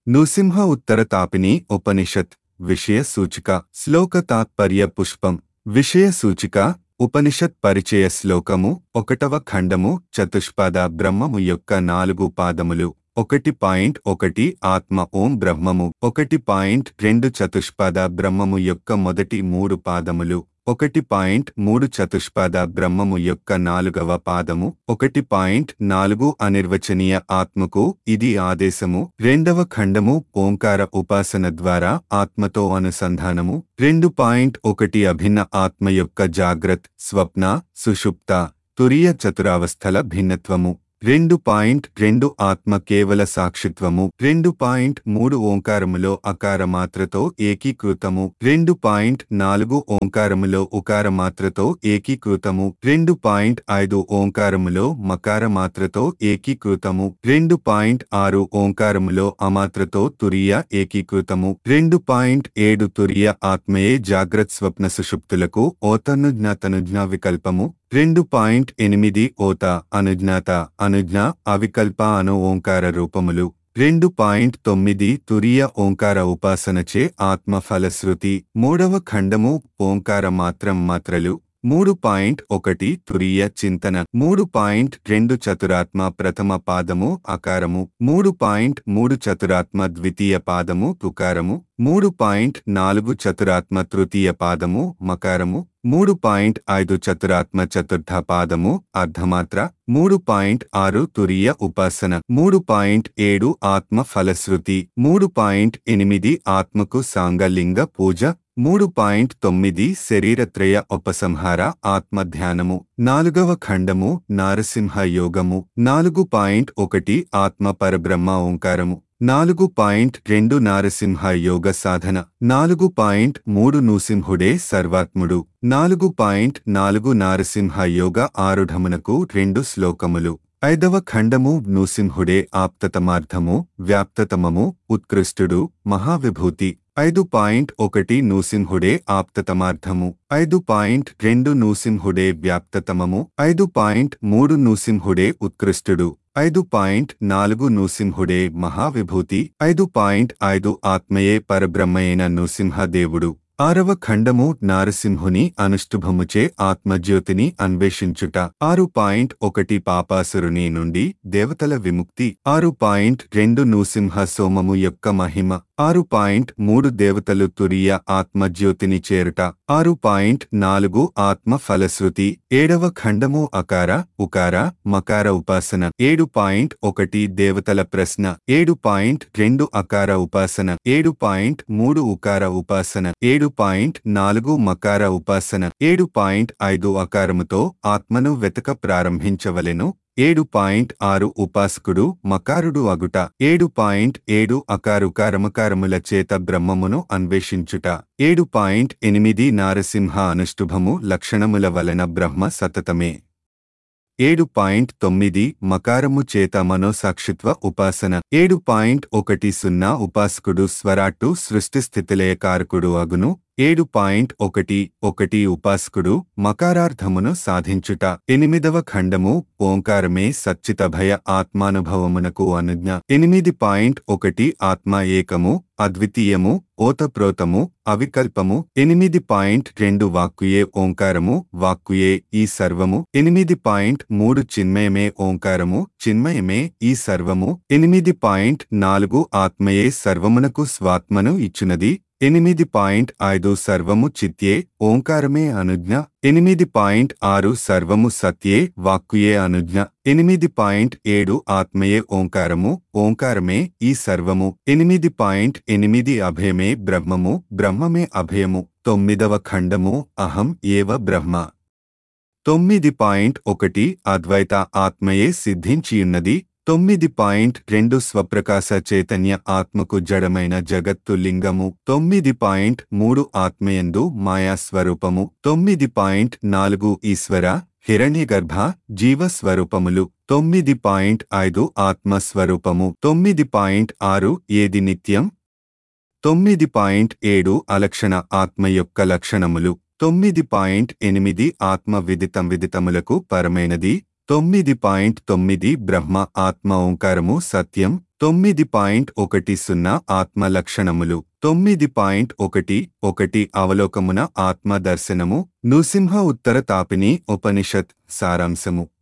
నృసింహ ఉత్తర తాపిని ఉపనిషత్ విషయ సూచిక శ్లోక తాత్పర్య పుష్పం విషయ సూచిక ఉపనిషత్ పరిచయ శ్లోకము ఒకటవ ఖండము చతుష్పాద బ్రహ్మము యొక్క నాలుగు పాదములు ఒకటి పాయింట్ ఒకటి ఆత్మ ఓం బ్రహ్మము ఒకటి పాయింట్ రెండు చతుష్పాద బ్రహ్మము యొక్క మొదటి మూడు పాదములు ఒకటి పాయింట్ మూడు చతుష్పాద బ్రహ్మము యొక్క నాలుగవ పాదము ఒకటి పాయింట్ నాలుగు అనిర్వచనీయ ఆత్మకు ఇది ఆదేశము రెండవ ఖండము ఓంకార ఉపాసన ద్వారా ఆత్మతో అనుసంధానము రెండు పాయింట్ ఒకటి అభిన్న ఆత్మ యొక్క జాగ్రత్ స్వప్న సుషుప్త తురియ చతురావస్థల భిన్నత్వము రెండు పాయింట్ రెండు ఆత్మ కేవల సాక్షిత్వము రెండు పాయింట్ మూడు ఓంకారములో అకార మాత్రతో ఏకీకృతము రెండు పాయింట్ నాలుగు ఓంకారములో ఉకార మాత్రతో ఏకీకృతము రెండు పాయింట్ ఐదు ఓంకారములో మకార మాత్రతో ఏకీకృతము రెండు పాయింట్ ఆరు ఓంకారములో అమాత్రతో తురియ ఏకీకృతము రెండు పాయింట్ ఏడు తురియ ఆత్మయే జాగ్రత్ స్వప్న సుషుప్తులకు ఓతనుజ్ఞ తనుజ్ఞ వికల్పము రెండు పాయింట్ ఎనిమిది ఓత అనుజ్ఞాత అనుజ్ఞ అవికల్ప అను ఓంకార రూపములు రెండు పాయింట్ తొమ్మిది తురియ ఓంకార ఉపాసనచే ఆత్మ ఫలశ్రుతి మూడవ ఖండము ఓంకార మాత్రం మాత్రలు మూడు పాయింట్ ఒకటి తురియ చింతన మూడు పాయింట్ రెండు చతురాత్మ ప్రథమ పాదము అకారము మూడు పాయింట్ మూడు చతురాత్మ ద్వితీయ పాదము తుకారము మూడు పాయింట్ నాలుగు చతురాత్మ తృతీయ పాదము మకారము మూడు పాయింట్ ఐదు చతురాత్మ చతుర్థ పాదము అర్ధమాత్ర మూడు పాయింట్ ఆరు తురియ ఉపాసన మూడు పాయింట్ ఏడు ఆత్మ ఫలశ్రుతి మూడు పాయింట్ ఎనిమిది ఆత్మకు సాంగలింగ పూజ మూడు పాయింట్ తొమ్మిది శరీరత్రయ ఉపసంహార ఆత్మధ్యానము నాలుగవ ఖండము నారసింహ యోగము నాలుగు పాయింట్ ఒకటి ఆత్మ పరబ్రహ్మ ఓంకారము నాలుగు పాయింట్ రెండు నారసింహ యోగ సాధన నాలుగు పాయింట్ మూడు నృసింహుడే సర్వాత్ముడు నాలుగు పాయింట్ నాలుగు నారసింహ యోగ ఆరుఢమునకు రెండు శ్లోకములు ఐదవ ఖండము నృసింహుడే ఆప్తతమార్థము వ్యాప్తతమము ఉత్కృష్టుడు మహావిభూతి ఐదు పాయింట్ ఒకటి నృసింహుడే ఆప్తతమార్థము ఐదు పాయింట్ రెండు నృసింహుడే వ్యాప్తతమము ఐదు పాయింట్ మూడు నృసింహుడే ఉత్కృష్టుడు ఐదు పాయింట్ నాలుగు నృసింహుడే మహావిభూతి ఐదు పాయింట్ ఐదు ఆత్మయే పరబ్రహ్మయైన నృసింహదేవుడు ఆరవ ఖండము నారసింహుని అనుష్ఠుభముచే ఆత్మజ్యోతిని అన్వేషించుట ఆరు పాయింట్ ఒకటి పాపాసురుని నుండి దేవతల విముక్తి ఆరు పాయింట్ రెండు నృసింహ సోమము యొక్క మహిమ ఆరు పాయింట్ మూడు దేవతలు తురియ ఆత్మజ్యోతిని చేరుట ఆరు పాయింట్ నాలుగు ఆత్మ ఫలశ్రుతి ఏడవ ఖండము అకార ఉకార మకార ఉపాసన ఏడు పాయింట్ ఒకటి దేవతల ప్రశ్న ఏడు పాయింట్ రెండు అకార ఉపాసన ఏడు పాయింట్ మూడు ఉకార ఉపాసన ఏడు పాయింట్ నాలుగు మకార ఉపాసన ఏడు పాయింట్ ఐదు అకారముతో ఆత్మను వెతక ప్రారంభించవలెను ఏడు పాయింట్ ఆరు ఉపాసకుడు మకారుడు అగుట ఏడు పాయింట్ ఏడు అకారుకారమకారముల చేత బ్రహ్మమును అన్వేషించుట ఏడు పాయింట్ ఎనిమిది నారసింహ అనుష్ఠుభము లక్షణముల వలన బ్రహ్మ సతతమే ఏడు పాయింట్ తొమ్మిది మకారము చేత మనోసాక్షిత్వ ఉపాసన ఏడు పాయింట్ ఒకటి సున్నా ఉపాసకుడు స్వరాట్టు సృష్టి స్థితిలయకారకుడు అగును ఏడు పాయింట్ ఒకటి ఒకటి ఉపాసకుడు మకారార్థమును సాధించుట ఎనిమిదవ ఖండము ఓంకారమే సచ్చిత భయ ఆత్మానుభవమునకు అనుజ్ఞ ఎనిమిది పాయింట్ ఒకటి ఆత్మ ఏకము అద్వితీయము ఓతప్రోతము అవికల్పము ఎనిమిది పాయింట్ రెండు వాక్కుయే ఓంకారము వాక్కుయే ఈ సర్వము ఎనిమిది పాయింట్ మూడు చిన్మయమే ఓంకారము చిన్మయమే ఈ సర్వము ఎనిమిది పాయింట్ నాలుగు ఆత్మయే సర్వమునకు స్వాత్మను ఇచ్చునది ఎనిమిది పాయింట్ ఐదు సర్వము చిత్యే ఓంకారమే అనుజ్ఞ ఎనిమిది పాయింట్ ఆరు సర్వము సత్యే వాక్కుయే అనుజ్ఞ ఎనిమిది పాయింట్ ఏడు ఆత్మయే ఓంకారము ఓంకారమే ఈ సర్వము ఎనిమిది పాయింట్ ఎనిమిది అభయమే బ్రహ్మము బ్రహ్మమే అభయము తొమ్మిదవ ఖండము అహం ఏవ బ్రహ్మ తొమ్మిది పాయింట్ ఒకటి అద్వైత ఆత్మయే సిద్ధించియున్నది తొమ్మిది పాయింట్ రెండు స్వప్రకాశ చైతన్య ఆత్మకు జడమైన జగత్తు లింగము తొమ్మిది పాయింట్ మూడు ఆత్మయందు మాయాస్వరూపము తొమ్మిది పాయింట్ నాలుగు ఈశ్వర హిరణ్యగర్భ జీవస్వరూపములు తొమ్మిది పాయింట్ ఐదు ఆత్మస్వరూపము తొమ్మిది పాయింట్ ఆరు ఏది నిత్యం తొమ్మిది పాయింట్ ఏడు అలక్షణ ఆత్మ యొక్క లక్షణములు తొమ్మిది పాయింట్ ఎనిమిది ఆత్మ విదితం విదితములకు పరమైనది తొమ్మిది పాయింట్ తొమ్మిది బ్రహ్మ ఆత్మ ఓంకారము సత్యం తొమ్మిది పాయింట్ ఒకటి సున్నా ఆత్మ లక్షణములు తొమ్మిది పాయింట్ ఒకటి ఒకటి అవలోకమున ఆత్మ దర్శనము నృసింహ ఉత్తర తాపిని ఉపనిషత్ సారాంశము